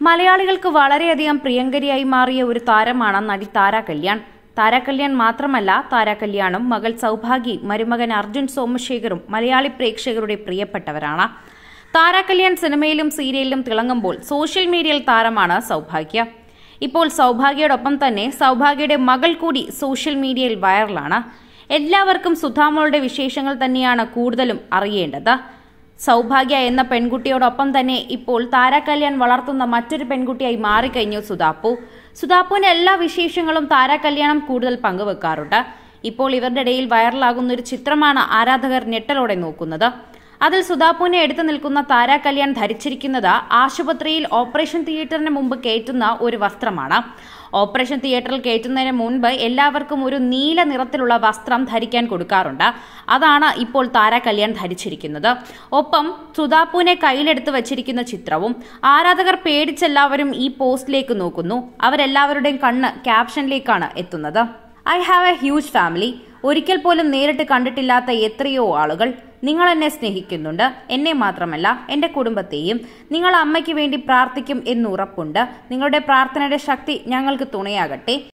മലയാളികൾക്ക് വളരെയധികം പ്രിയങ്കരിയായി മാറിയ ഒരു താരമാണ് നടി താര കല്യാൺ താര കല്യാൺ മാത്രമല്ല താര കല്യാണും മകൾ സൗഭാഗി മരുമകൻ അർജുൻ സോമശേഖറും മലയാളി പ്രേക്ഷകരുടെ പ്രിയപ്പെട്ടവരാണ് താര കല്യാൺ സിനിമയിലും സീരിയലിലും തിളങ്ങുമ്പോൾ സോഷ്യൽ മീഡിയയിൽ താരമാണ് സൗഭാഗ്യ ഇപ്പോൾ സൗഭാഗ്യയോടൊപ്പം തന്നെ സൗഭാഗ്യയുടെ മകൾ കൂടി സോഷ്യൽ മീഡിയയിൽ വൈറലാണ് എല്ലാവർക്കും സുധാമോളുടെ വിശേഷങ്ങൾ തന്നെയാണ് കൂടുതലും അറിയേണ്ടത് സൗഭാഗ്യ എന്ന പെൺകുട്ടിയോടൊപ്പം തന്നെ ഇപ്പോൾ താര കല്യാൺ വളർത്തുന്ന മറ്റൊരു പെൺകുട്ടിയായി മാറിക്കഴിഞ്ഞു സുധാപ്പു സുധാപ്പുവിന്റെ എല്ലാ വിശേഷങ്ങളും താര കല്യാണം കൂടുതൽ പങ്കുവെക്കാറുണ്ട് ഇപ്പോൾ ഇവരുടെ ഇടയിൽ വൈറലാകുന്ന ഒരു ചിത്രമാണ് ആരാധകർ ഞെട്ടലോടെ നോക്കുന്നത് അതിൽ സുധാപ്പുവിനെ എടുത്തു നിൽക്കുന്ന താര കല്യാൺ ധരിച്ചിരിക്കുന്നത് ആശുപത്രിയിൽ ഓപ്പറേഷൻ തിയേറ്ററിന് മുമ്പ് കയറ്റുന്ന ഒരു വസ്ത്രമാണ് ഓപ്പറേഷൻ തിയേറ്ററിൽ കയറ്റുന്നതിന് മുൻപ് എല്ലാവർക്കും ഒരു നീല നിറത്തിലുള്ള വസ്ത്രം ധരിക്കാൻ കൊടുക്കാറുണ്ട് അതാണ് ഇപ്പോൾ താര കല്യാൺ ധരിച്ചിരിക്കുന്നത് ഒപ്പം സുധാപ്പുവിനെ കയ്യിലെടുത്ത് വച്ചിരിക്കുന്ന ചിത്രവും ആരാധകർ പേടിച്ചെല്ലാവരും ഈ പോസ്റ്റിലേക്ക് നോക്കുന്നു അവരെല്ലാവരുടെയും കണ്ണ് ക്യാപ്ഷനിലേക്കാണ് എത്തുന്നത് I have a huge family ഒരിക്കൽ പോലും നേരിട്ട് കണ്ടിട്ടില്ലാത്ത എത്രയോ ആളുകൾ നിങ്ങൾ എന്നെ സ്നേഹിക്കുന്നുണ്ട് എന്നെ മാത്രമല്ല എന്റെ കുടുംബത്തെയും നിങ്ങൾ അമ്മയ്ക്ക് വേണ്ടി പ്രാർത്ഥിക്കും എന്നുറപ്പുണ്ട് നിങ്ങളുടെ പ്രാർത്ഥനയുടെ ശക്തി ഞങ്ങൾക്ക് തുണയാകട്ടെ